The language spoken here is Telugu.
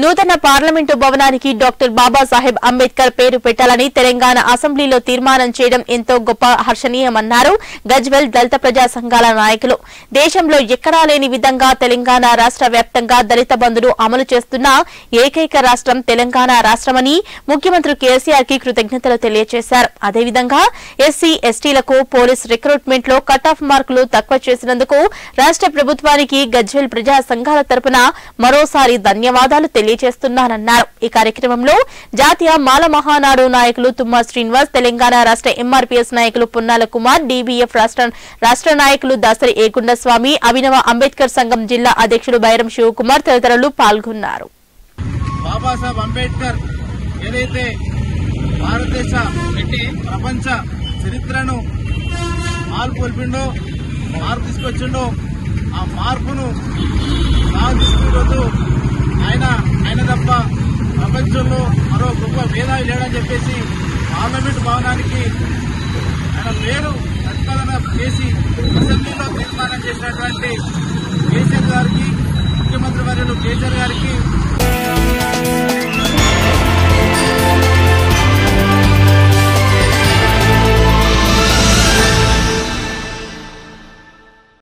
నూతన పార్లమెంటు భవనానికి డాక్టర్ బాబాసాహెబ్ అంబేద్కర్ పేరు పెట్టాలని తెలంగాణ అసెంబ్లీలో తీర్మానం చేయడం ఎంతో గొప్ప హర్షణీయమన్నారు గజ్వెల్ దళిత ప్రజా సంఘాల నాయకులు దేశంలో ఎక్కడా లేని విధంగా తెలంగాణ రాష్ట్ర వ్యాప్తంగా దళిత బంధును అమలు చేస్తున్న ఏకైక రాష్ట్రం తెలంగాణ రాష్ట్రమని ముఖ్యమంత్రి కేసీఆర్ కి కృతజ్ఞతలు తెలియజేశారు అదేవిధంగా ఎస్సీ ఎస్టీలకు పోలీస్ రిక్రూట్మెంట్ లో కట్ ఆఫ్ మార్కులు తక్కువ చేసినందుకు రాష్ట్ర ప్రభుత్వానికి గజ్వెల్ ప్రజా సంఘాల తరపున మరోసారి ధన్యవాదాలు తెలియజేస్తున్నానన్నారు ఈ కార్యక్రమంలో జాతీయ మాల మహానాడు నాయకులు తుమ్మా శ్రీనివాస్ తెలంగాణ రాష్ట్ర ఎంఆర్పీఎస్ నాయకులు పున్నాల కుమార్ డీబీఎఫ్ రాష్ట్ర రాష్ట్ర నాయకులు దాసరి ఏకుండ స్వామి అభినవ అంబేద్కర్ సంఘం జిల్లా అధ్యక్షుడు బైరం శివకుమార్ తదితరులు పాల్గొన్నారు బాబాసాహెబ్ అంబేద్కర్ ఏదైతే భారతదేశ పెట్టి ప్రపంచ చరిత్రను మార్పు కొల్పిండో మార్పు తీసుకొచ్చిండో ఆ మార్పును సాధిస్తూ ఈరోజు ఆయన ఆయన తప్ప ప్రపంచంలో మరో గొప్ప మేధావి లేడని చెప్పేసి పార్లమెంట్ భవనానికి ఆయన పేరు ప్రతిపాదన చేసి అసెంబ్లీలో తీర్మానం చేసినటువంటి కేసీఆర్ గారికి ముఖ్యమంత్రి వర్యులు కేసీఆర్ గారికి